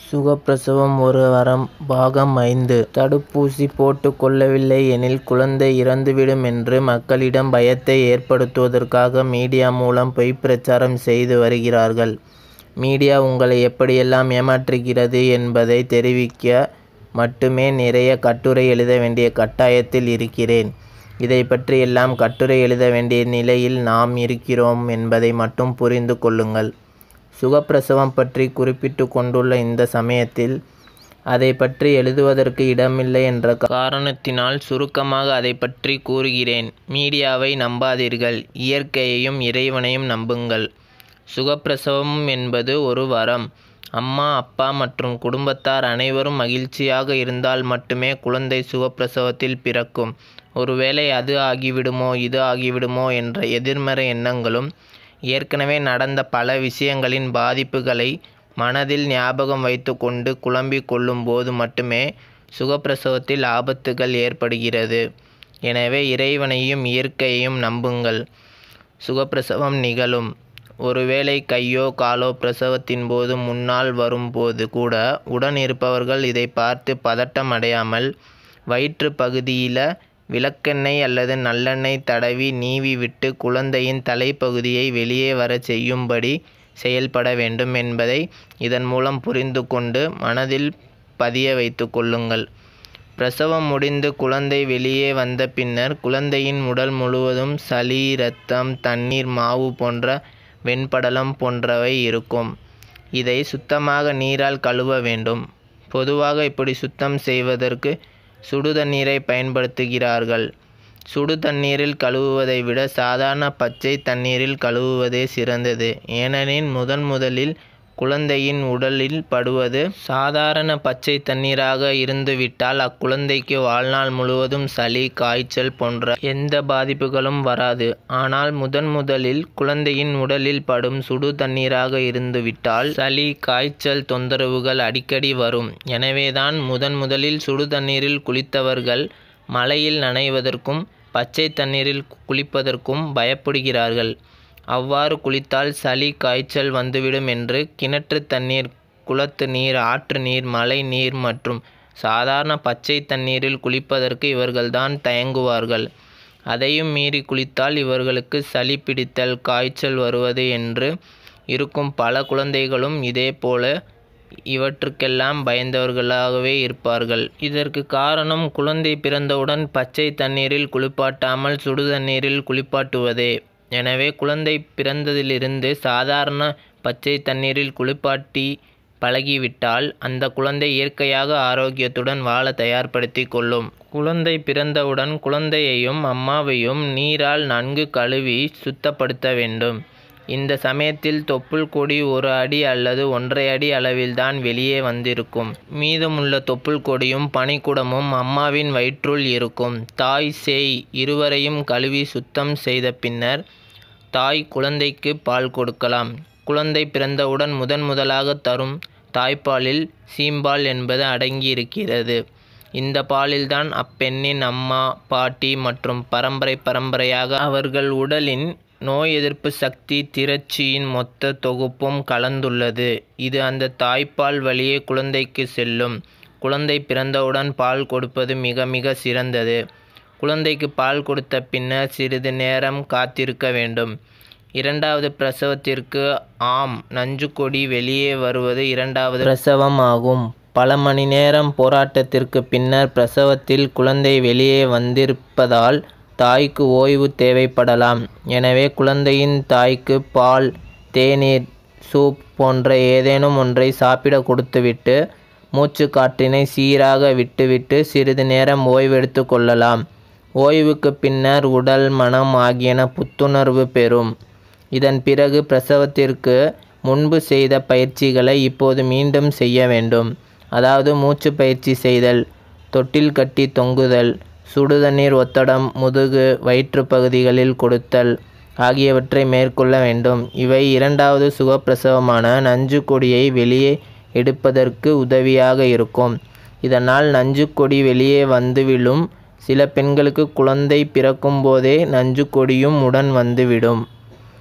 சுகப்பிரசவம் ஒரு வரம் பாகம் ஐந்து தடுப்பூசி போட்டுக் கொள்ளவில்லை எனில் குழந்தை இறந்துவிடும் என்று மக்களிடம் பயத்தை ஏற்படுத்துவதற்காக மீடியா மூலம் பொய்ப் பிரச்சாரம் செய்து வருகிறார்கள். மீடியா உங்களை எப்படியெல்லாம் ஏமாற்றுகிறது என்பதை தெரிவிக்க மட்டுமே நிறைய கட்டுரை எழுத வேண்டிய கட்டாயத்தில் இருக்கிறேன். இதைப் பற்றியெல்லாம் கட்டுரை எழுத வேண்டிய நிலையில் நாம் இருக்கிறோம் என்பதை மட்டும் புரிந்து கொள்ளுங்கள். சுகப்பிரசவம் பற்றி குறிப்பிட்டுக் கொண்டுள்ள இந்த சமயத்தில் அதைப் பற்றி எழுதுவதற்கு இடமில்லை என்ற காரணத்தினால் சுருக்கமாக அதைப் பற்றி கூறுகிறேன். மீடியாவை நம்பாதீர்கள். இயற்கையையும் இறைவனையும் நம்புங்கள். சுகப்பிரசவம் என்பது ஒரு வரம். அம்மா அப்பா மற்றும் குடும்பத்தார் அனைவரும் மகிழ்ச்சியாக இருந்தால் மட்டுமே குழந்தை சுகப்பிரசவத்தில் பிறக்கும். ஒருவேளை அது ஆகிவிடுமோ இது ஆகிவிடுமோ என்ற எதிர்மறை எண்ணங்களும் ஏற்கனவே நடந்த பல விஷயங்களின் பாதிப்புகளை மனதில் ஞாபகம் வைத்துக் கொண்டு குழம்பிக் கொள்ளும் போது மட்டுமே சுகப்பிரசவத்தில் ஆபத்துகள் ஏற்படுகிறது. எனவே இறைவனையும் இயற்கையையும் நம்புங்கள். சுகப்பிரசவம் நிகழும். ஒருவேளை கையோ காலோ பிரசவத்தின் போது முன்னால் வரும் போது கூட உடன் இருப்பவர்கள் இதைப் பார்த்து பதட்டம் அடையாமல் வயிற்றுப் பகுதியில விளக்கெண்ணெய் அல்லது நல்லெண்ணெய் தடவி நீவி விட்டு குழந்தையின் தலைப்பகுதியை வெளியே வரச் செய்யும்படி செயல்பட வேண்டும் என்பதை இதன் மூலம் புரிந்து கொண்டு மனதில் பதிய வைத்துக் கொள்ளுங்கள். பிரசவம் முடிந்து குழந்தை வெளியே வந்த பின்னர் குழந்தையின் உடல் முழுவதும் சளி இரத்தம் தண்ணீர் மாவு போன்ற வெண்படலம் போன்றவை இருக்கும். இதை சுத்தமாக நீரால் கழுவ வேண்டும். பொதுவாக இப்படி சுத்தம் செய்வதற்கு சுடு தண்ணீரை பயன்படுத்துகிறார்கள். சுடு தண்ணீரில் கழுவுவதை விட சாதாரண பச்சை தண்ணீரில் கழுவுவதே சிறந்தது. ஏனெனில் முதன் முதலில் குழந்தையின் உடலில் படுவது சாதாரண பச்சை தண்ணீராக இருந்துவிட்டால் அக்குழந்தைக்கு வாழ்நாள் முழுவதும் சளி காய்ச்சல் போன்ற எந்த பாதிப்புகளும் வராது. ஆனால் முதன் முதலில் குழந்தையின் உடலில் படும் சுடு தண்ணீராக இருந்துவிட்டால் சளி காய்ச்சல் தொந்தரவுகள் அடிக்கடி வரும். எனவேதான் முதன் முதலில் சுடு தண்ணீரில் குளித்தவர்கள் மழையில் நனைவதற்கும் பச்சை தண்ணீரில் குளிப்பதற்கும் பயப்படுகிறார்கள். அவ்வாறு குளித்தால் சளி காய்ச்சல் வந்துவிடும் என்று கிணற்று தண்ணீர் குளத்து நீர் ஆற்று நீர் மழை நீர் மற்றும் சாதாரண பச்சை தண்ணீரில் குளிப்பதற்கு இவர்கள்தான் தயங்குவார்கள். அதையும் மீறி குளித்தால் இவர்களுக்கு சளி பிடித்தல் காய்ச்சல் வருவது என்று இருக்கும் பல குழந்தைகளும் இதேபோல இவற்றுக்கெல்லாம் பயந்தவர்களாகவே இருப்பார்கள். இதற்கு காரணம் குழந்தை பிறந்தவுடன் பச்சை தண்ணீரில் குளிப்பாட்டாமல் சுடு தண்ணீரில் குளிப்பாட்டுவதே. எனவே குழந்தை பிறந்ததிலிருந்து சாதாரண பச்சை தண்ணீரில் குளிப்பாட்டி பழகிவிட்டால் அந்த குழந்தை இயற்கையாக ஆரோக்கியத்துடன் வாழ தயார்படுத்திக் கொள்ளும். குழந்தை பிறந்தவுடன் குழந்தையையும் அம்மாவையும் நீரால் நன்கு கழுவி சுத்தப்படுத்த வேண்டும். இந்த சமயத்தில் தொப்புள் கொடி ஒரு அடி அல்லது ஒன்றரை அடி அளவில்தான் வெளியே வந்திருக்கும். மீதமுள்ள தொப்புள் கொடியும் பனிக்குடமும் அம்மாவின் வயிற்றுள் இருக்கும். தாய் சேய் இருவரையும் கழுவி சுத்தம் செய்த பின்னர் தாய் குழந்தைக்கு பால் கொடுக்கலாம். குழந்தை பிறந்தவுடன் முதன் முதலாக தரும் தாய்ப்பாலில் சீம்பால் என்பது அடங்கியிருக்கிறது. இந்த பாலில்தான் அப்பெண்ணின் அம்மா பாட்டி மற்றும் பரம்பரை பரம்பரையாக அவர்கள் உடலின் நோய் எதிர்ப்பு சக்தி திரட்சியின் மொத்த தொகுப்பும் கலந்துள்ளது. இது அந்த தாய்ப்பால் வழியே குழந்தைக்கு செல்லும். குழந்தை பிறந்தவுடன் பால் கொடுப்பது மிக மிக சிறந்தது. குழந்தைக்கு பால் கொடுத்த பின்னர் சிறிது நேரம் காத்திருக்க வேண்டும். இரண்டாவது பிரசவத்திற்கு ஆம் நஞ்சுக்கொடி வெளியே வருவது இரண்டாவது பிரசவம் ஆகும். பல மணி நேரம் போராட்டத்திற்கு பின்னர் பிரசவத்தில் குழந்தை வெளியே வந்திருப்பதால் தாய்க்கு ஓய்வு தேவைப்படலாம். எனவே குழந்தையின் தாய்க்கு பால் தேநீர் சூப் போன்ற ஏதேனும் ஒன்றை சாப்பிட கொடுத்துவிட்டு மூச்சுக் காற்றினை சீராக விட்டுவிட்டு சிறிது நேரம் ஓய்வெடுத்துக் கொள்ளலாம். ஓய்வுக்கு பின்னர் உடல் மனம் ஆகியன புத்துணர்வு பெறும். இதன் பிறகு பிரசவத்திற்கு முன்பு செய்த பயிற்சிகளை இப்போது மீண்டும் செய்ய வேண்டும். அதாவது மூச்சுப் பயிற்சி செய்தல் தொட்டில் கட்டி தொங்குதல் சுடு தண்ணீர் ஒத்தடம் முதுகு வயிற்றுப் பகுதிகளில் கொடுத்தல் ஆகியவற்றை மேற்கொள்ள வேண்டும். இவை இரண்டாவது சுகப்பிரசவமான நஞ்சுக்கொடியை வெளியே எடுப்பதற்கு உதவியாக இருக்கும். இதனால் நஞ்சுக்கொடி வெளியே வந்துவிழும். சில பெண்களுக்கு குழந்தை பிறக்கும் போதே நஞ்சுக்கொடியும் உடன் வந்துவிடும்.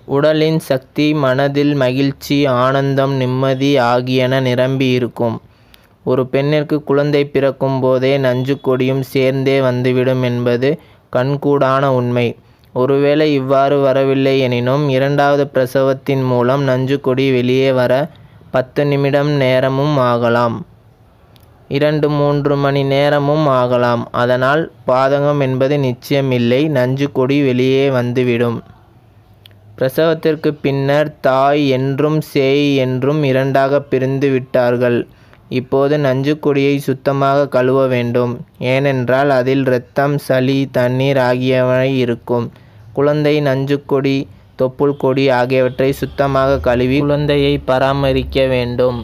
உடலின் சக்தி மனதில் மகிழ்ச்சி ஆனந்தம் நிம்மதி ஆகியன நிரம்பி இருக்கும் ஒரு பெண்ணிற்கு குழந்தை பிறக்கும் போதே நஞ்சு கொடியும் சேர்ந்தே வந்துவிடும் என்பது கண்கூடான உண்மை ஒருவேளை இவ்வாறு வரவில்லை எனினும் இரண்டாவது பிரசவத்தின் மூலம் நஞ்சு கொடி வெளியே வர பத்து நிமிடம் நேரமும் ஆகலாம் இரண்டு மூன்று மணி நேரமும் ஆகலாம் அதனால் பாதகம் என்பது நிச்சயமில்லை நஞ்சு கொடி வெளியே வந்துவிடும் பிரசவத்திற்கு பின்னர் தாய் என்றும் சேய் என்றும் இரண்டாக பிரிந்து விட்டார்கள் இப்போது நஞ்சுக்கொடியை சுத்தமாக கழுவ வேண்டும் ஏனென்றால் அதில் இரத்தம் சளி தண்ணீர் ஆகியவை இருக்கும் குழந்தை நஞ்சுக்கொடி தொப்புள் கொடி ஆகியவற்றை சுத்தமாக கழுவி குழந்தையை பராமரிக்க வேண்டும்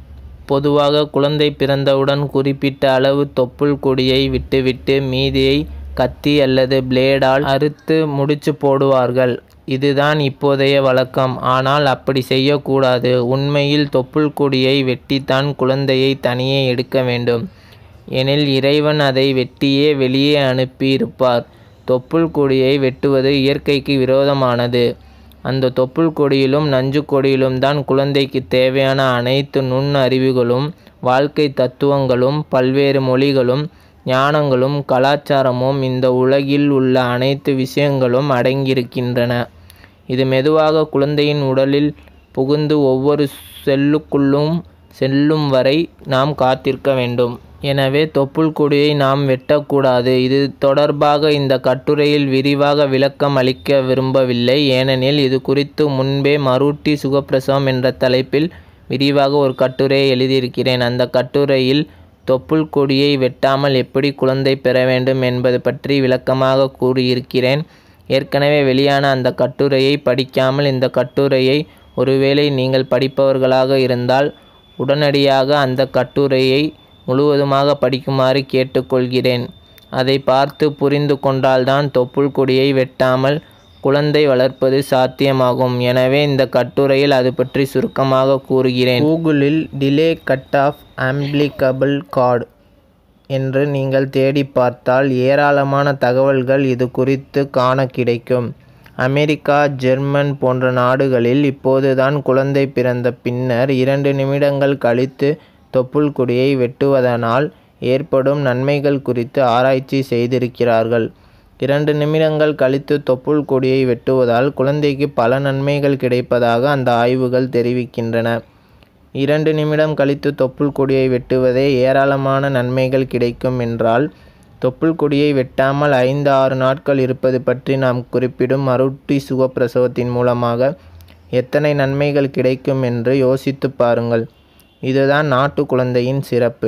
பொதுவாக குழந்தை பிறந்தவுடன் குறிப்பிட்ட அளவு தொப்புள் கொடியை விட்டுவிட்டு மீதியை கத்தி அல்லது பிளேடால் அறுத்து முடிச்சு போடுவார்கள் இதுதான் இப்போதைய வழக்கம் ஆனால் அப்படி செய்யக்கூடாது உண்மையில் தொப்புள் கொடியை வெட்டித்தான் குழந்தையை தனியே எடுக்க வேண்டும் எனில் இறைவன் அதை வெட்டியே வெளியே அனுப்பி இருப்பார் தொப்புள் கொடியை வெட்டுவது இயற்கைக்கு விரோதமானது அந்த தொப்புள் கொடியிலும் நஞ்சு கொடியிலும் தான் குழந்தைக்கு தேவையான அனைத்து நுண் அறிவுகளும் வாழ்க்கை தத்துவங்களும் பல்வேறு மொழிகளும் ஞானங்களும் கலாச்சாரமும் இந்த உலகில் உள்ள அனைத்து விஷயங்களும் அடங்கியிருக்கின்றன இது மெதுவாக குழந்தையின் உடலில் புகுந்து ஒவ்வொரு செல்லுக்குள்ளும் செல்லும் வரை நாம் காத்திருக்க வேண்டும் எனவே தொப்புள் கொடியை நாம் வெட்டக்கூடாது இது தொடர்பாக இந்த கட்டுரையில் விரிவாக விளக்கம் அளிக்க விரும்பவில்லை ஏனெனில் இது குறித்து முன்பே மருட்டி சுகப்பிரசவம் என்ற தலைப்பில் விரிவாக ஒரு கட்டுரையை எழுதியிருக்கிறேன் அந்த கட்டுரையில் தொப்புள் கொடியை வெட்டாமல் எப்படி குழந்தை பெற வேண்டும் என்பது பற்றி விளக்கமாக கூறியிருக்கிறேன் ஏற்கனவே வெளியான அந்த கட்டுரையை படிக்காமல் இந்த கட்டுரையை ஒருவேளை நீங்கள் படிப்பவர்களாக இருந்தால் உடனடியாக அந்த கட்டுரையை முழுவதுமாக படிக்குமாறு கேட்டுக்கொள்கிறேன் அதை பார்த்து புரிந்து கொண்டால்தான் தொப்புள் கொடியை வெட்டாமல் குழந்தை வளர்ப்பது சாத்தியமாகும் எனவே இந்த கட்டுரையில் அது பற்றி சுருக்கமாக கூறுகிறேன் கூகுளில் delay cut off applicable card என்று நீங்கள் தேடி பார்த்தால் ஏராளமான தகவல்கள் இது குறித்து காண கிடைக்கும் அமெரிக்கா ஜெர்மன் போன்ற நாடுகளில் இப்போதுதான் குழந்தை பிறந்த பின்னர் இரண்டு நிமிடங்கள் கழித்து தொப்புள் கொடியை வெட்டுவதனால் ஏற்படும் நன்மைகள் குறித்து ஆராய்ச்சி செய்திருக்கிறார்கள் இரண்டு நிமிடங்கள் கழித்து தொப்புள் கொடியை வெட்டுவதால் குழந்தைக்கு பல நன்மைகள் கிடைப்பதாக அந்த ஆய்வுகள் தெரிவிக்கின்றன இரண்டு நிமிடம் கழித்து தொப்புள் கொடியை வெட்டுவதே ஏராளமான நன்மைகள் கிடைக்கும் என்றால் தொப்புள் கொடியை வெட்டாமல் ஐந்து ஆறு நாட்கள் இருப்பது பற்றி நாம் குறிப்பிடும் மருட்டி சுகப்பிரசவத்தின் மூலமாக எத்தனை நன்மைகள் கிடைக்கும் என்று யோசித்து பாருங்கள் இதுதான் நாட்டு குழந்தையின் சிறப்பு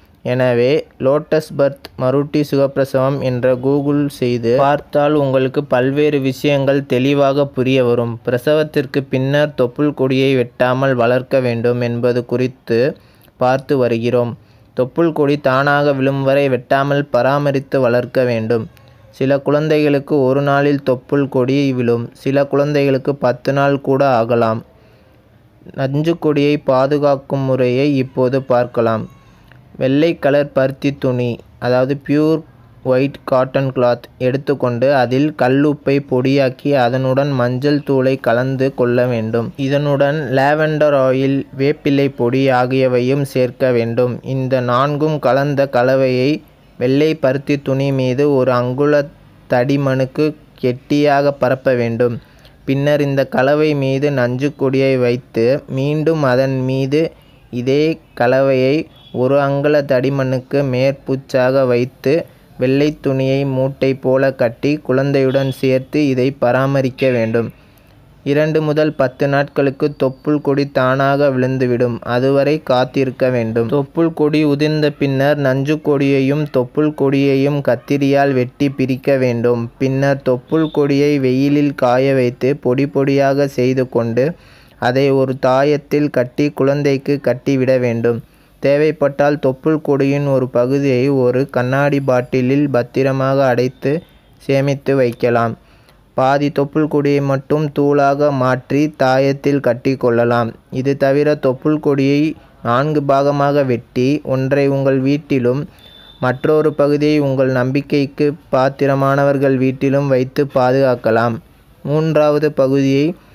எனவே லோட்டஸ் பர்த் மருட்டி சுகப்பிரசவம் என்ற கூகுள் செய்து பார்த்தால் உங்களுக்கு பல்வேறு விஷயங்கள் தெளிவாக புரிய வரும் பிரசவத்திற்கு பின்னர் தொப்புள் கொடியை வெட்டாமல் வளர்க்க வேண்டும் என்பது குறித்து பார்த்து வருகிறோம் தொப்புள் கொடி தானாக விழும் வரை வெட்டாமல் பராமரித்து வளர்க்க வேண்டும் சில குழந்தைகளுக்கு ஒரு நாளில் தொப்புள் கொடி விழும் சில குழந்தைகளுக்கு பத்து நாள் கூட ஆகலாம் நஞ்சு கொடியை பாதுகாக்கும் முறையை இப்போது பார்க்கலாம் வெள்ளை கலர் பருத்தி துணி அதாவது பியூர் ஒயிட் காட்டன் கிளாத் எடுத்துக்கொண்டு அதில் கல்லுப்பை பொடியாக்கி அதனுடன் மஞ்சள் தூளை கலந்து கொள்ள வேண்டும் இதனுடன் லாவெண்டர் ஆயில் வேப்பிலை பொடி ஆகியவையும் சேர்க்க வேண்டும் இந்த நான்கும் கலந்த கலவையை வெள்ளை பருத்தி துணி மீது ஒரு அங்குல தடிமனுக்கு கெட்டியாக பரப்ப வேண்டும் பின்னர் இந்த கலவை மீது நஞ்சு கொடியை வைத்து மீண்டும் அதன் மீது இதே கலவையை ஒரு அங்குல தடிமனுக்கு மேற்பூச்சாக வைத்து வெள்ளை துணியை மூட்டை போல கட்டி குழந்தையுடன் சேர்த்து இதை பராமரிக்க வேண்டும் இரண்டு முதல் பத்து நாட்களுக்கு தொப்புள் கொடி தானாக விழுந்துவிடும் அதுவரை காத்திருக்க வேண்டும் தொப்புள் கொடி உதிர்ந்த பின்னர் நஞ்சு கொடியையும் தொப்புள் கொடியையும் கத்திரியால் வெட்டி பிரிக்க வேண்டும் பின்னர் தொப்புள் கொடியை வெயிலில் காய வைத்து பொடி பொடியாக செய்து கொண்டு அதை ஒரு தாயத்தில் கட்டி குழந்தைக்கு கட்டிவிட வேண்டும் தேவைப்பட்டால் தொப்புள் கொடியின் ஒரு பகுதியை ஒரு கண்ணாடி பாட்டிலில் பத்திரமாக அடைத்து சேமித்து வைக்கலாம் பாதி தொப்புள் கொடியை மட்டும் தூளாக மாற்றி தாயத்தில் கட்டி கொள்ளலாம் இது தவிர தொப்புள் கொடியை நான்கு பாகமாக வெட்டி ஒன்றை உங்கள் வீட்டிலும் மற்றொரு பகுதியை உங்கள் நம்பிக்கைக்கு பாத்திரமானவர்கள் வீட்டிலும் வைத்து பாதுகாக்கலாம் மூன்றாவது பகுதியை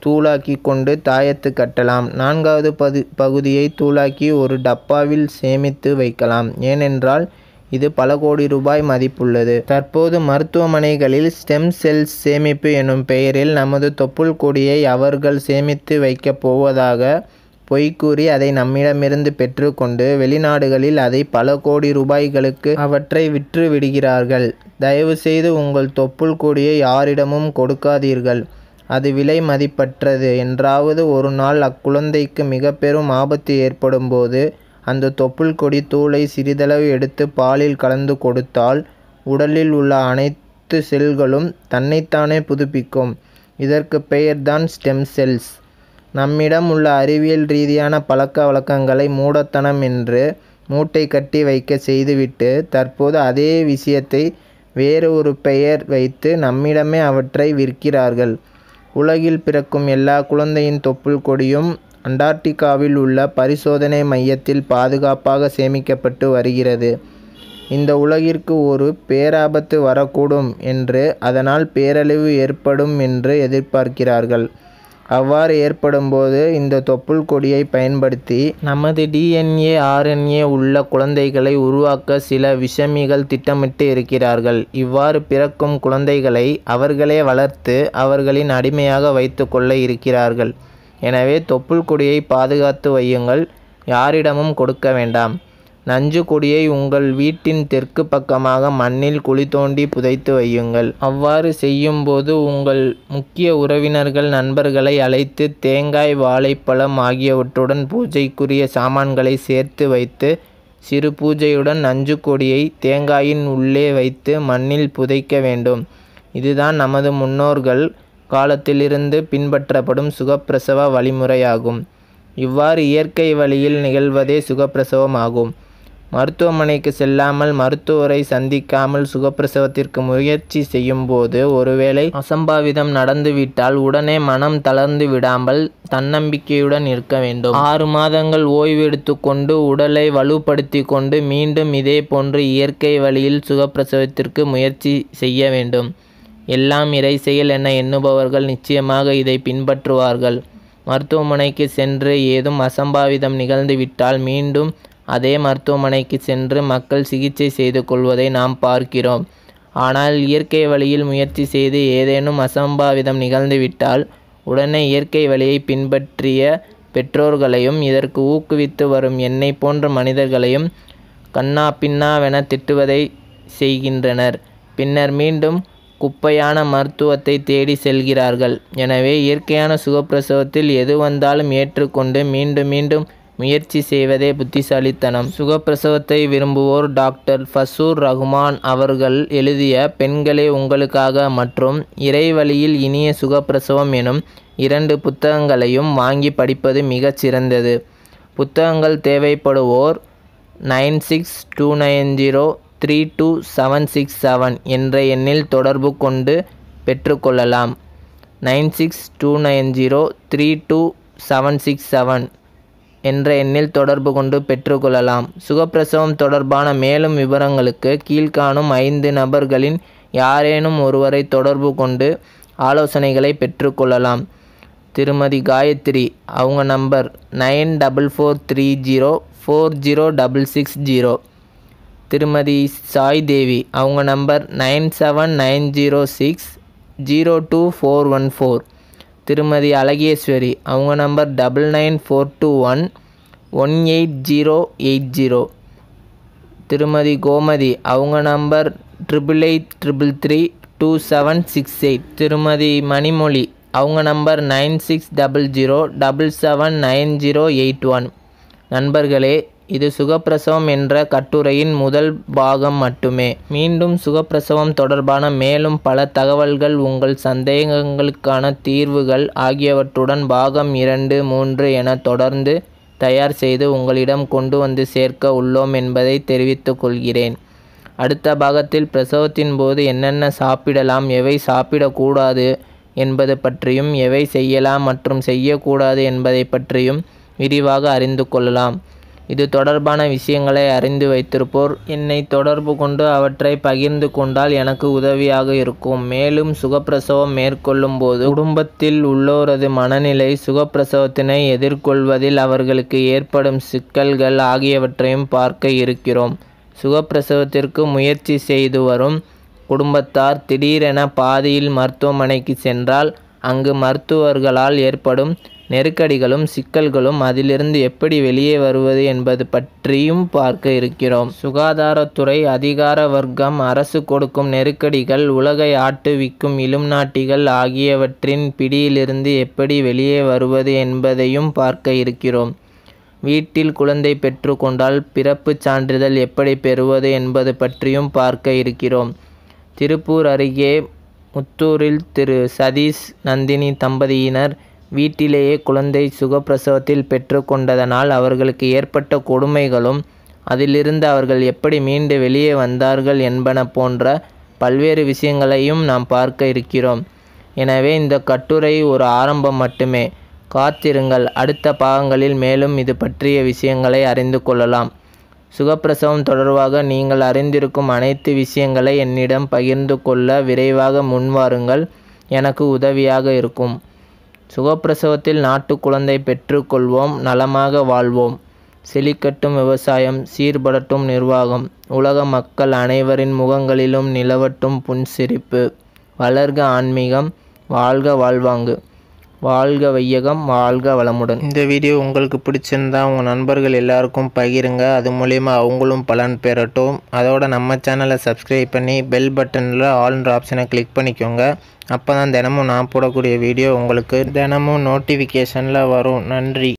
தூளாக்கி கொண்டு தாயத்து கட்டலாம் நான்காவது பது பகுதியை தூளாக்கி ஒரு டப்பாவில் சேமித்து வைக்கலாம் ஏனென்றால் இது பல கோடி ரூபாய் மதிப்புள்ளது தற்போது மருத்துவமனைகளில் ஸ்டெம் செல்ஸ் சேமிப்பு எனும் பெயரில் நமது தொப்புள் கொடியை அவர்கள் சேமித்து வைக்கப் போவதாக பொய் கூறி அதை நம்மிடமிருந்து பெற்றுக்கொண்டு வெளிநாடுகளில் அதை பல கோடி ரூபாய்களுக்கு அவற்றை விற்று விடுகிறார்கள் தயவுசெய்து உங்கள் தொப்புள் கொடியை யாரிடமும் கொடுக்காதீர்கள் அது விலை மதிப்பற்றது என்றாவது ஒரு நாள் அக்குழந்தைக்கு மிக பெரும் ஆபத்து ஏற்படும் போது அந்த தொப்புள் கொடி தூளை சிறிதளவு எடுத்து பாலில் கலந்து கொடுத்தால் உடலில் உள்ள அனைத்து செல்களும் தன்னைத்தானே புதுப்பிக்கும் இதற்கு பெயர்தான் ஸ்டெம் செல்ஸ் நம்மிடம் உள்ள அறிவியல் ரீதியான பழக்க வழக்கங்களை மூடத்தனம் என்று மூட்டை கட்டி வைக்க செய்துவிட்டு தற்போது அதே விஷயத்தை வேறு ஒரு பெயர் வைத்து நம்மிடமே அவற்றை விற்கிறார்கள் உலகில் பிறக்கும் எல்லா குழந்தையின் தொப்புள் கொடியும் அண்டார்டிகாவில் உள்ள பரிசோதனை மையத்தில் பாதுகாப்பாக சேமிக்கப்பட்டு வருகிறது இந்த உலகிற்கு ஒரு பேராபத்து வரக்கூடும் என்று அதனால் பேரழிவு ஏற்படும் என்று எதிர்பார்க்கிறார்கள் அவ்வாறு ஏற்படும்போது இந்த தொப்புள் கொடியை பயன்படுத்தி நமது டிஎன்ஏ ஆர்என்ஏ உள்ள குழந்தைகளை உருவாக்க சில விஷமிகள் திட்டமிட்டு இருக்கிறார்கள் இவ்வாறு பிறக்கும் குழந்தைகளை அவர்களே வளர்த்து அவர்களின் அடிமையாக வைத்து கொள்ள இருக்கிறார்கள் எனவே தொப்புள் கொடியை பாதுகாத்து வையுங்கள் யாரிடமும் கொடுக்க வேண்டாம் நஞ்சு கொடியை உங்கள் வீட்டின் தெற்கு பக்கமாக மண்ணில் குழி தோண்டி புதைத்து வையுங்கள் அவ்வாறு செய்யும்போது உங்கள் முக்கிய உறவினர்கள் நண்பர்களை அழைத்து தேங்காய் வாழைப்பழம் ஆகியவற்றுடன் பூஜைக்குரிய சாமான்களை சேர்த்து வைத்து சிறு பூஜையுடன் நஞ்சு கொடியை தேங்காயின் உள்ளே வைத்து மண்ணில் புதைக்க வேண்டும் இதுதான் நமது முன்னோர்கள் காலத்திலிருந்து பின்பற்றப்படும் சுகப்பிரசவ வழிமுறையாகும் இவ்வாறு இயற்கை வழியில் நிகழ்வதே சுகப்பிரசவம் ஆகும் மருத்துவமனைக்கு செல்லாமல் மருத்துவரை சந்திக்காமல் சுகப்பிரசவத்திற்கு முயற்சி செய்யும்போது ஒருவேளை அசம்பாவிதம் நடந்துவிட்டால் உடனே மனம் தளர்ந்து விடாமல் தன்னம்பிக்கையுடன் இருக்க வேண்டும் ஆறு மாதங்கள் ஓய்வெடுத்து கொண்டு உடலை வலுப்படுத்தி கொண்டு மீண்டும் இதே போன்று இயற்கை வழியில் சுகப்பிரசவத்திற்கு முயற்சி செய்ய வேண்டும் எல்லாம் இறை செயல் என எண்ணுபவர்கள் நிச்சயமாக இதை பின்பற்றுவார்கள் மருத்துவமனைக்கு சென்று ஏதும் அசம்பாவிதம் நிகழ்ந்துவிட்டால் மீண்டும் அதே மருத்துவமனைக்கு சென்று மக்கள் சிகிச்சை செய்து கொள்வதை நாம் பார்க்கிறோம் ஆனால் இயற்கை வழியில் முயற்சி செய்து ஏதேனும் அசம்பாவிதம் நிகழ்ந்துவிட்டால் உடனே இயற்கை வழியை பின்பற்றிய பெற்றோர்களையும் இதற்கு ஊக்குவித்து வரும் என்னை போன்ற மனிதர்களையும் கண்ணா பின்னாவென திட்டுவதை செய்கின்றனர் பின்னர் மீண்டும் குப்பையான மருத்துவத்தை தேடி செல்கிறார்கள் எனவே இயற்கையான சுகப்பிரசவத்தில் எது வந்தாலும் ஏற்றுக்கொண்டு மீண்டும் மீண்டும் முயற்சி செய்வதே புத்திசாலித்தனம் சுகப்பிரசவத்தை விரும்புவோர் டாக்டர் ஃபசூர் ரஹ்மான் அவர்கள் எழுதிய பெண்களே உங்களுக்காக மற்றும் இறைவழியில் இனிய சுகப்பிரசவம் எனும் இரண்டு புத்தகங்களையும் வாங்கி படிப்பது மிகச் சிறந்தது புத்தகங்கள் தேவைப்படுவோர் nine six two nine zero three two seven six seven என்ற எண்ணில் தொடர்பு கொண்டு பெற்றுக்கொள்ளலாம் nine six two nine zero three two seven six seven என்ற எண்ணில் தொடர்பு கொண்டு பெற்றுக்கொள்ளலாம் சுகப்பிரசவம் தொடர்பான மேலும் விவரங்களுக்கு கீழ்காணும் ஐந்து நபர்களின் யாரேனும் ஒருவரை தொடர்பு கொண்டு ஆலோசனைகளை பெற்றுக்கொள்ளலாம் திருமதி காயத்ரி அவங்க number nine double four three zero four zero double six zero திருமதி சாய் தேவி அவங்க number nine seven nine zero six zero two four one four திருமதி அழகேஸ்வரி அவங்க number double nine four two one one eight zero eight zero திருமதி கோமதி அவங்க number triple eight triple three two seven six eight திருமதி மணிமொழி அவங்க number nine six double zero double seven nine zero eight one நண்பர்களே இது சுகப்பிரசவம் என்ற கட்டுரையின் முதல் பாகம் மட்டுமே மீண்டும் சுகப்பிரசவம் தொடர்பான மேலும் பல தகவல்கள் உங்கள் சந்தேகங்களுக்கான தீர்வுகள் ஆகியவற்றுடன் பாகம் இரண்டு மூன்று என தொடர்ந்து தயார் செய்து உங்களிடம் கொண்டு வந்து சேர்க்க உள்ளோம் என்பதை தெரிவித்துக் கொள்கிறேன் அடுத்த பாகத்தில் பிரசவத்தின் போது என்னென்ன சாப்பிடலாம் எவை சாப்பிடக்கூடாது என்பது பற்றியும் எவை செய்யலாம் மற்றும் செய்யக்கூடாது என்பதை பற்றியும் விரிவாக அறிந்து கொள்ளலாம் இது தொடர்பான விஷயங்களை அறிந்து வைத்திருப்போர் என்னை தொடர்பு கொண்டு அவற்றை பகிர்ந்து கொண்டால் எனக்கு உதவியாக இருக்கும் மேலும் சுகப்பிரசவம் மேற்கொள்ளும் போது குடும்பத்தில் உள்ளோரது மனநிலை சுகப்பிரசவத்தினை எதிர்கொள்வதில் அவர்களுக்கு ஏற்படும் சிக்கல்கள் ஆகியவற்றையும் பார்க்க இருக்கிறோம் சுகப்பிரசவத்திற்கு முயற்சி செய்து வரும் குடும்பத்தார் திடீரென பாதியில் மருத்துவமனைக்கு சென்றால் அங்கு மருத்துவர்களால் ஏற்படும் நெருக்கடிகளும் சிக்கல்களும் அதிலிருந்து எப்படி வெளியே வருவது என்பது பற்றியும் பார்க்க இருக்கிறோம் சுகாதாரத்துறை அதிகார வர்க்கம் அரசு கொடுக்கும் நெருக்கடிகள் உலகை ஆட்டுவிக்கும் இலும்நாட்டிகள் ஆகியவற்றின் பிடியிலிருந்து எப்படி வெளியே வருவது என்பதையும் பார்க்க இருக்கிறோம் வீட்டில் குழந்தை பெற்றுக்கொண்டால் பிறப்புச் சான்றிதழ் எப்படி பெறுவது என்பது பற்றியும் பார்க்க இருக்கிறோம் திருப்பூர் அருகே முத்தூரில் திரு சதீஷ் நந்தினி தம்பதியினர் வீட்டிலேயே குழந்தை சுகப்பிரசவத்தில் பெற்றுக்கொண்டதனால் அவர்களுக்கு ஏற்பட்ட கொடுமைகளும் அதிலிருந்து அவர்கள் எப்படி மீண்டு வெளியே வந்தார்கள் என்பன போன்ற பல்வேறு விஷயங்களையும் நாம் பார்க்க இருக்கிறோம் எனவே இந்த கட்டுரை ஒரு ஆரம்பம் மட்டுமே காத்திருங்கள் அடுத்த பாகங்களில் மேலும் இது பற்றிய விஷயங்களை அறிந்து கொள்ளலாம் சுகப்பிரசவம் தொடர்பாக நீங்கள் அறிந்திருக்கும் அனைத்து விஷயங்களை என்னிடம் பகிர்ந்து கொள்ள விரைவாக முன்வாருங்கள் எனக்கு உதவியாக இருக்கும் சுகப்பிரசவத்தில் நாட்டு குழந்தை பெற்றுக்கொள்வோம் நலமாக வாழ்வோம் செழிக்கட்டும் விவசாயம் சீர்படட்டும் நிர்வாகம் உலக மக்கள் அனைவரின் முகங்களிலும் நிலவட்டும் புன்சிரிப்பு வளர்க ஆன்மீகம் வாழ்க வாழ்வாங்கு வாழ்க வையகம் வாழ்க வளமுடன் இந்த வீடியோ உங்களுக்கு பிடிச்சிருந்தா உங்கள் நண்பர்கள் எல்லாருக்கும் பகிருங்க அது மூலிமா அவங்களும் பலன் பெறட்டும் அதோட நம்ம சேனலை சப்ஸ்கிரைப் பண்ணி பெல் பட்டனில் ஆல்ன்ற ஆப்ஷனை கிளிக் பண்ணிக்கோங்க அப்போ தான் தினமும் நான் போடக்கூடிய வீடியோ உங்களுக்கு தினமும் நோட்டிஃபிகேஷனில் வரும் நன்றி